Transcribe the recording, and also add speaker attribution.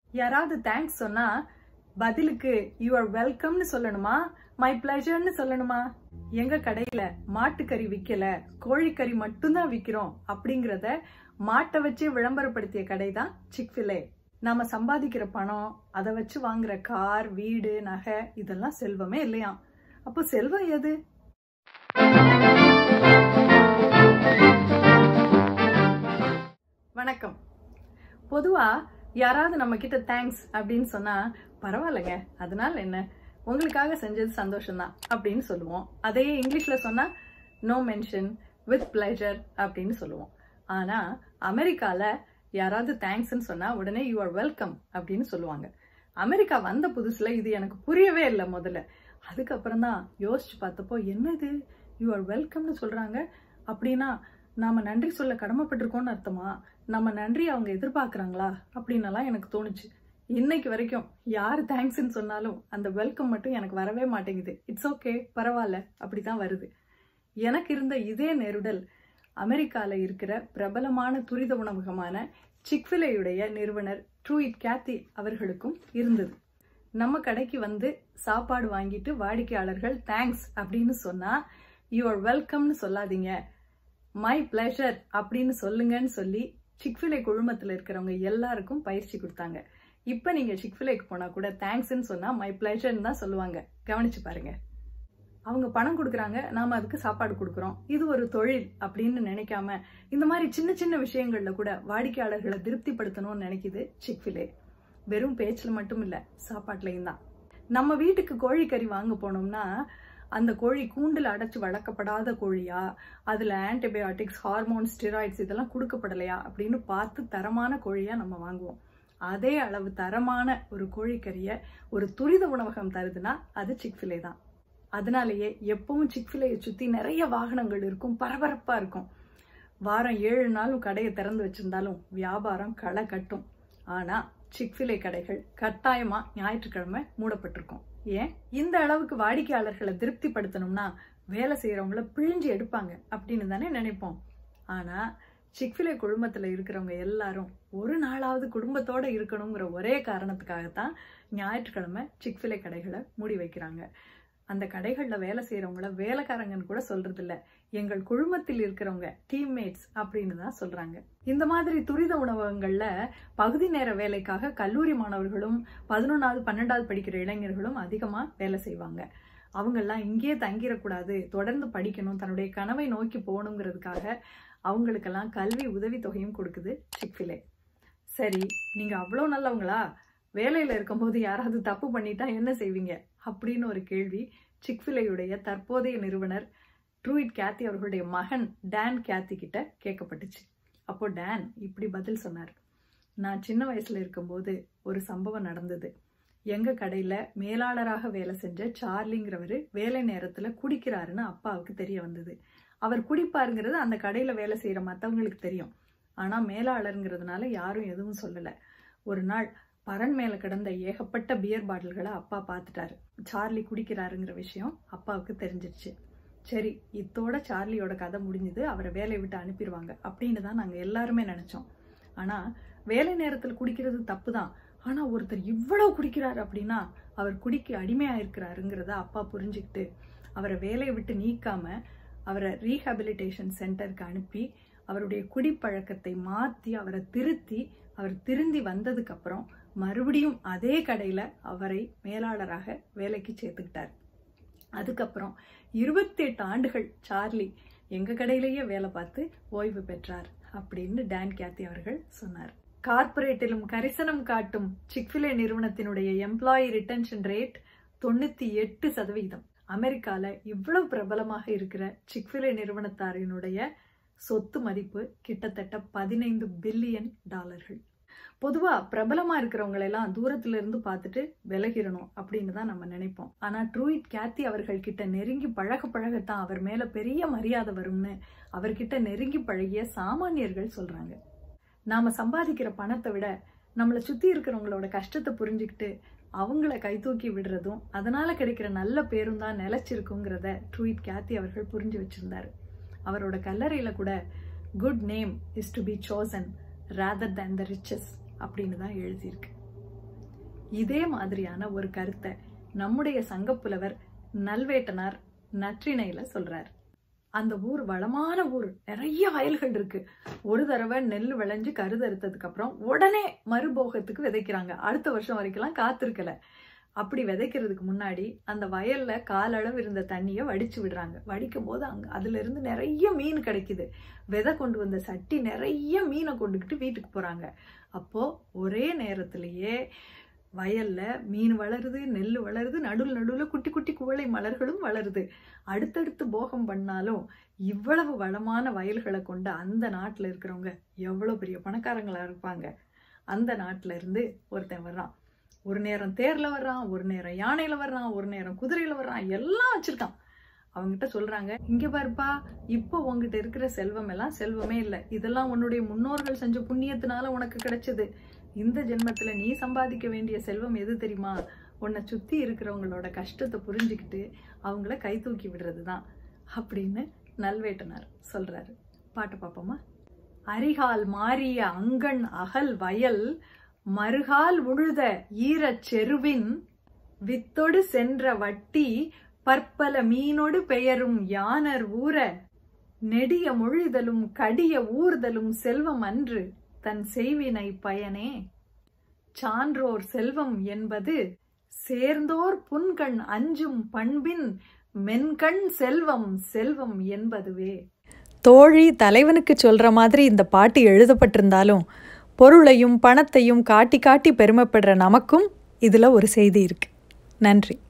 Speaker 1: யாராவது தேங்க்ஸ் சொன்னா பதிலுக்கு யூ ஆர் வெல்கம்னு சொல்லணுமா மை பிளஷர்னு சொல்லணுமா எங்க கடையில மாட்டுக்கறி விக்கல கோழிக்கறி மட்டும்தான் விக்கிறோம் அப்படிங்கறத மாட்டை வச்சு விளம்பரப்படுத்திய கடை தான் சிக்ஃபிலே நாம சம்பாதிக்கிற பணம் அதை வச்சு வாங்குற கார் வீடு நகை இதெல்லாம் செல்வமே இல்லையா அப்போ செல்வம் எது வணக்கம் பொதுவா யாராவது நம்ம கிட்ட தேங்க்ஸ் அப்படின்னு சொன்னா பரவாயில்லைங்க அதனால என்ன உங்களுக்காக செஞ்சது சந்தோஷம்தான் அப்படின்னு சொல்லுவோம் அதே இங்கிலீஷ்ல சொன்னா நோ மென்ஷன் வித் பிளஷர் அப்படின்னு சொல்லுவோம் ஆனா அமெரிக்கால யாராவது தேங்க்ஸ்ன்னு சொன்னா உடனே யூ ஆர் வெல்கம் அப்படின்னு சொல்லுவாங்க அமெரிக்கா வந்த புதுசுல இது எனக்கு புரியவே இல்லை முதல்ல அதுக்கப்புறம் தான் யோசிச்சு பார்த்தப்போ என்னது யூ ஆர் வெல்கம்னு சொல்றாங்க அப்படின்னா நாம நன்றி சொல்ல கடமைப்பட்டிருக்கோம்னு அர்த்தமா நம்ம நன்றி அவங்க எதிர்பார்க்கறாங்களா அப்படின்னலாம் எனக்கு தோணுச்சு இன்னைக்கு வரைக்கும் யார் தேங்க்ஸ்ன்னு சொன்னாலும் அந்த வெல்கம் மட்டும் எனக்கு வரவே மாட்டேங்குது இட்ஸ் ஓகே பரவாயில்ல அப்படிதான் வருது எனக்கு இருந்த இதே நெருடல் அமெரிக்கால இருக்கிற பிரபலமான துரித உணவகமான சிக்ஃபிலேயுடைய நிறுவனர் ட்ரூயிட் கேத்தி அவர்களுக்கும் இருந்தது நம்ம கடைக்கு வந்து சாப்பாடு வாங்கிட்டு வாடிக்கையாளர்கள் தேங்க்ஸ் அப்படின்னு சொன்னா யூ ஆர் வெல்கம்னு சொல்லாதீங்க மை பிளஷர் அப்படின்னு சொல்லுங்கன்னு சொல்லி சிக்ஃபிலே குழுமத்தில் இருக்கிறவங்க எல்லாருக்கும் பயிற்சி கொடுத்தாங்க இப்போ நீங்க சிக்ஃபிலேக்கு போனா கூட தேங்க்ஸ்ன்னு சொன்னா மை பிளஷர்னு தான் சொல்லுவாங்க கவனிச்சு பாருங்க அவங்க பணம் கொடுக்குறாங்க நாம அதுக்கு சாப்பாடு கொடுக்குறோம் இது ஒரு தொழில் அப்படின்னு நினைக்காம இந்த மாதிரி சின்ன சின்ன விஷயங்கள்ல கூட வாடிக்கையாளர்களை திருப்திப்படுத்தணும்னு நினைக்குது சிக்ஃபிலே வெறும் பேச்சுல மட்டும் இல்ல சாப்பாட்டுலயும் தான் நம்ம வீட்டுக்கு கோழிக்கறி வாங்க போனோம்னா அந்த கோழி கூண்டில் அடைச்சு வளர்க்கப்படாத கோழியா அதுல ஆன்டிபயோட்டிக்ஸ் ஹார்மோன் ஸ்டிராய்ட்ஸ் இதெல்லாம் கொடுக்கப்படலையா அப்படின்னு பார்த்து தரமான கோழியா நம்ம வாங்குவோம் அதே அளவு தரமான ஒரு கோழிக்கறிய ஒரு துரித உணவகம் தருதுன்னா அது சிக்ஃபிலே தான் அதனாலேயே எப்பவும் சிக்ஃபிலையை சுத்தி நிறைய வாகனங்கள் இருக்கும் பரபரப்பா இருக்கும் வாரம் ஏழு நாளும் கடையை திறந்து வச்சிருந்தாலும் வியாபாரம் களை கட்டும் ஆனா சிக்ஃபிலே கடைகள் கட்டாயமா ஞாயிற்றுக்கிழமை மூடப்பட்டிருக்கும் ஏன் இந்த அளவுக்கு வாடிக்கையாளர்களை திருப்திப்படுத்தணும்னா வேலை செய்யறவங்கள பிழிஞ்சு எடுப்பாங்க அப்படின்னு தானே நினைப்போம் ஆனா சிக்ஃபிலே குழுமத்துல இருக்கிறவங்க எல்லாரும் ஒரு நாளாவது குடும்பத்தோட இருக்கணுங்கிற ஒரே காரணத்துக்காகத்தான் ஞாயிற்றுக்கிழமை சிக்ஃபிலே கடைகளை மூடி வைக்கிறாங்க அந்த கடைகள்ல வேலை செய்யறவங்கள வேலைக்காரங்கன்னு கூட சொல்றது இல்ல எங்கள் குழுமத்தில் இருக்கிறவங்க டீம்மேட்ஸ் அப்படின்னு தான் சொல்றாங்க இந்த மாதிரி துரித உணவகங்கள்ல பகுதி நேர வேலைக்காக கல்லூரி மாணவர்களும் பதினொன்னாவது பன்னெண்டாவது படிக்கிற இளைஞர்களும் அதிகமா வேலை செய்வாங்க அவங்கெல்லாம் இங்கேயே தங்கிடக்கூடாது தொடர்ந்து படிக்கணும் தன்னுடைய கனவை நோக்கி போகணுங்கிறதுக்காக அவங்களுக்கெல்லாம் கல்வி உதவித்தொகையும் கொடுக்குது சிக்ஃபிலே சரி நீங்க அவ்வளோ நல்லவங்களா வேலையில இருக்கும்போது யாராவது தப்பு பண்ணிட்டா என்ன செய்வீங்க அப்படின்னு ஒரு கேள்வி சிக்ஃபிலேயுடைய தற்போதைய நிறுவனர் ட்ரூயிட் கேத்தி அவர்களுடைய மகன் டான் கேத்தி கிட்ட கேட்கப்பட்டுச்சு அப்போ டான் இப்படி பதில் சொன்னார் நான் சின்ன வயசுல இருக்கும்போது ஒரு சம்பவம் நடந்தது எங்க கடையில மேலாளராக வேலை செஞ்ச சார்லிங்கிறவரு வேலை நேரத்துல குடிக்கிறாருன்னு அப்பாவுக்கு தெரிய வந்தது அவர் குடிப்பாருங்கிறது அந்த கடையில வேலை செய்யற மத்தவங்களுக்கு தெரியும் ஆனா மேலாளருங்கிறதுனால யாரும் எதுவும் சொல்லல ஒரு நாள் பரன் மேல கிடந்த ஏகப்பட்ட பியர் பாட்டில்களை அப்பா பார்த்துட்டாரு சார்லி குடிக்கிறாருங்கிற விஷயம் அப்பாவுக்கு தெரிஞ்சிருச்சு சரி இத்தோட சார்லியோட கதை முடிஞ்சது அவரை வேலையை விட்டு அனுப்பிடுவாங்க அப்படின்னு தான் நாங்க எல்லாருமே நினைச்சோம் ஆனா வேலை நேரத்துல குடிக்கிறது தப்பு தான் ஆனா ஒருத்தர் இவ்வளவு குடிக்கிறாரு அப்படின்னா அவர் குடிக்கு அடிமையா இருக்கிறாருங்கிறத அப்பா புரிஞ்சுக்கிட்டு அவரை வேலையை விட்டு நீக்காம அவரை ரீஹாபிலிட்டேஷன் சென்டருக்கு அனுப்பி அவருடைய குடிப்பழக்கத்தை மாத்தி அவரை திருத்தி அவர் திருந்தி வந்ததுக்கு அப்புறம் மறுபடியும் அதே கடையில அவரை மேலாளராக வேலைக்கு சேர்த்துக்கிட்டார் அதுக்கப்புறம் இருபத்தி எட்டு ஆண்டுகள் சார்லி எங்க கடையிலேயே வேலை பார்த்து ஓய்வு பெற்றார் அப்படின்னு டான் கேத்தி அவர்கள் சொன்னார் கார்ப்பரேட்டிலும் கரிசனம் காட்டும் சிக்ஃபிலே நிறுவனத்தினுடைய எம்ப்ளாயி ரிட்டன்ஷன் ரேட் தொண்ணூத்தி எட்டு சதவீதம் அமெரிக்கால இவ்வளவு பிரபலமாக இருக்கிற சிக்ஃபிலே நிறுவனத்தாரினுடைய சொத்து மதிப்பு கிட்டத்தட்ட பதினைந்து பில்லியன் டாலர்கள் பொதுவா பிரபலமா இருக்கிறவங்க எல்லாம் தூரத்துல இருந்து பார்த்துட்டு விலகிடணும் அப்படின்னு தான் நம்ம நினைப்போம் ஆனா ட்ரூயிட் கேத்தி அவர்கள் கிட்ட நெருங்கி பழக பழகத்தான் அவர் மேல பெரிய மரியாதை வரும்னு அவர்கிட்ட நெருங்கி பழகிய சாமானியர்கள் சொல்றாங்க நாம சம்பாதிக்கிற பணத்தை விட நம்மளை சுத்தி இருக்கிறவங்களோட கஷ்டத்தை புரிஞ்சுக்கிட்டு அவங்கள கைதூக்கி விடுறதும் அதனால கிடைக்கிற நல்ல பேரும் தான் நிலைச்சிருக்குங்கிறத ட்ரூயிட் கேத்தி அவர்கள் புரிஞ்சு வச்சிருந்தாரு அவரோட கல்லறையில கூட good name is to be chosen rather than the riches அப்படின்னு தான் எழுதியிருக்கு இதே மாதிரியான ஒரு கருத்தை நம்முடைய சங்கப்புலவர் நல்வேட்டனார் நற்றிணையில சொல்றார் அந்த ஊர் வளமான ஊர் நிறைய வயல்கள் இருக்கு ஒரு தடவை நெல் விளைஞ்சு கருதறுத்ததுக்கு அப்புறம் உடனே மறுபோகத்துக்கு விதைக்கிறாங்க அடுத்த வருஷம் வரைக்கும்லாம் காத்திருக்கல அப்படி விதைக்கிறதுக்கு முன்னாடி அந்த வயல்ல காலளவு இருந்த தண்ணியை வடிச்சு விடுறாங்க வடிக்கும் போது அங்க அதுல இருந்து நிறைய மீன் கிடைக்குது விதை கொண்டு வந்த சட்டி நிறைய மீனை கொண்டுக்கிட்டு வீட்டுக்கு போறாங்க அப்போ ஒரே நேரத்திலேயே வயல்ல மீன் வளருது நெல் வளருது நடுவில் நடுவில் குட்டி குட்டி குவளை மலர்களும் வளருது அடுத்தடுத்து போகம் பண்ணாலும் இவ்வளவு வளமான வயல்களை கொண்ட அந்த நாட்டில் இருக்கிறவங்க எவ்வளோ பெரிய பணக்காரங்களா இருப்பாங்க அந்த நாட்டில இருந்து ஒருத்தன் வர்றான் ஒரு நேரம் தேர்ல வர்றான் ஒரு நேரம் யானையில வர்றான் ஒரு நேரம் குதிரையில வர்றான் எல்லாம் வச்சிருக்கான் அவங்ககிட்ட சொல்றாங்க இங்க பாருப்பா இப்போ உங்ககிட்ட இருக்கிற செல்வம் எல்லாம் செல்வமே இல்லை இதெல்லாம் உன்னுடைய முன்னோர்கள் செஞ்ச புண்ணியத்தினால உனக்கு கிடைச்சது இந்த ஜென்மத்துல நீ சம்பாதிக்க வேண்டிய செல்வம் எது தெரியுமா உன்னை சுத்தி இருக்கிறவங்களோட கஷ்டத்தை புரிஞ்சுக்கிட்டு அவங்கள கை தூக்கி விடுறது தான் அப்படின்னு நல்வேட்டனார் சொல்றாரு பாட்டு பார்ப்போமா அரிகால் மாறிய அங்கண் அகல் வயல் மறுகால் உழுத ஈரச் செருவின் வித்தொடு சென்ற வட்டி பற்பல மீனொடு பெயரும் யானர் ஊர நெடிய மொழிதலும் கடிய ஊர்தலும் செல்வம் அன்று தன் செய்வினை பயனே சான்றோர் செல்வம் என்பது சேர்ந்தோர் புன்கண் அஞ்சும் பண்பின் மென்கண் செல்வம் செல்வம் என்பதுவே
Speaker 2: தோழி தலைவனுக்கு சொல்ற மாதிரி இந்த பாட்டு எழுதப்பட்டிருந்தாலும் பொருளையும் பணத்தையும் காட்டி காட்டி பெருமைப்படுற நமக்கும் இதுல ஒரு செய்தி இருக்கு நன்றி